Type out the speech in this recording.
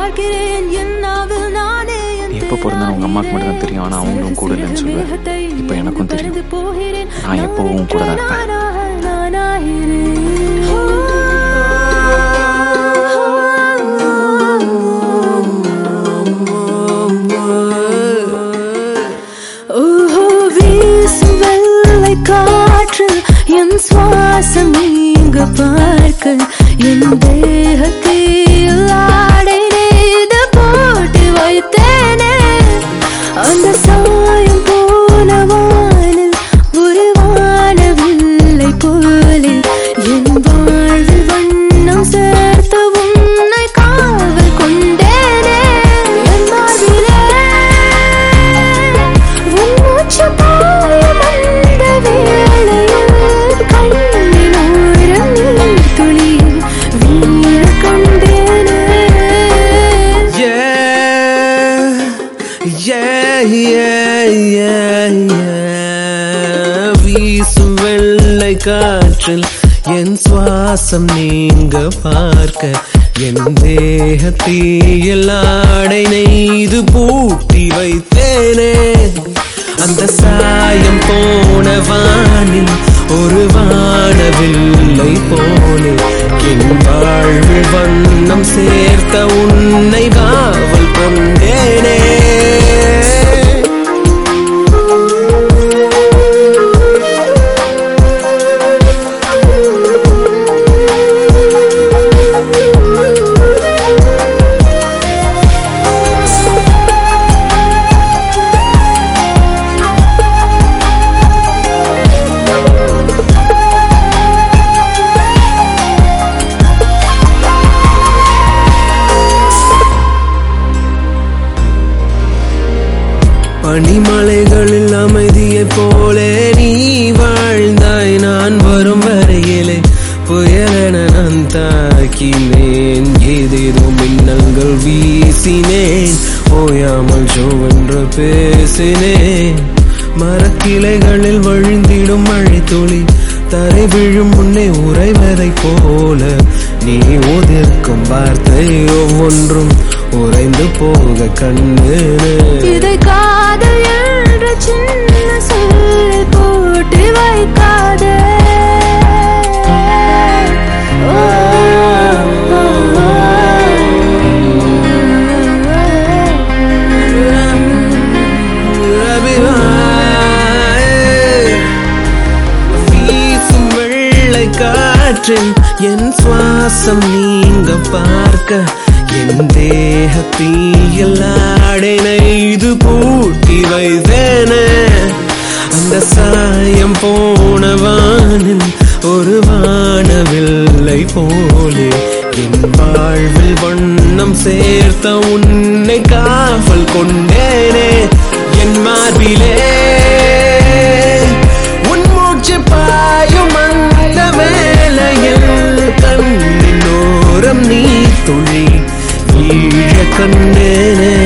பார்க்கிறேன் என் நாவில் நானே என் நீ எப்போ பிறந்தேன்னு உங்க அம்மாக்கு மட்டும் தான் தெரியும் ஆனா அவங்களும் கூட இல்லைன்னு சொல்லுவேன் இப்போ எனக்கும் தெரியும் நான் எப்பவும் உன் கூட தான் இருப்பேன் ஓஹோ வீசும் வெள்ளை காற்றில் என் சுவாசம் நீங்க பார்க்க என் தேகத்தில் ஆடை நெய்து போட்டு வைத்தேனே அந்த சாயம் போன வானில் ஒரு வானவில்லை போலே என் வாழ்வில் வண்ணம் சேர்த்து உன்னை காவல் கொண்டேனே என் மார்பிலே உன் மூச்சு பாயும் அந்த வேளையில் கண்ணின் ஓரம் நீர் துளியில் வீழ கண்டேனே Yeah, yeah, yeah, yeah, yeah. வீசும் வெள்ளை காற்றில் என் சுவாசம் நீங்க பார்க்க என் தேகத்தீயில் ஆடை நெய்து பூட்டி வைத்தேனே அந்த சாயம் போன வானில் ஒரு வானவில்லை போலே என் வாழ்வில் வண்ணம் சேர்த்த உன்னை காவல் கொண்டேனே பனிமலைகளில் அமைதியைப் போலே நீ வாழ்ந்தாய் நான் வரும் வரையிலே புயலென நான் தாக்கினேன் ஏதேதோ மின்னல்கள் வீசினேன் ஓயாமல் ஜோவென்று பேசினேன் மரக்கிளைகளில் வழிந்திடும் மழை துளி தரை விழும் முன்னே உறைவதைப் போல நீ உதிர்க்கும் வார்த்தை ஒவ்வொன்றும் உறைந்து போக கண்ணு இதை காதல் என்ற சின்ன சொல்லை போட்டு வைக்காதே ஓ, ஓ, வீசும் வெள்ளை காற்றில் என் சுவாசம் நீங்க பார்க்க என் தேகத்தீயில் ஆடை நெய்து பூட்டி வைத்தேனே அந்த சாயம் போன வானில் ஒரு வானவில்லை போலே என் வாழ்வில் வண்ணம் சேர்த்த உன்னை காவல் கொண்டேனே என் மார்பிலே உன் மூச்சு பாயும் அந்த வேளையில் கண்ணின் ஓரம் நீ துளி வீழ கண்டேனே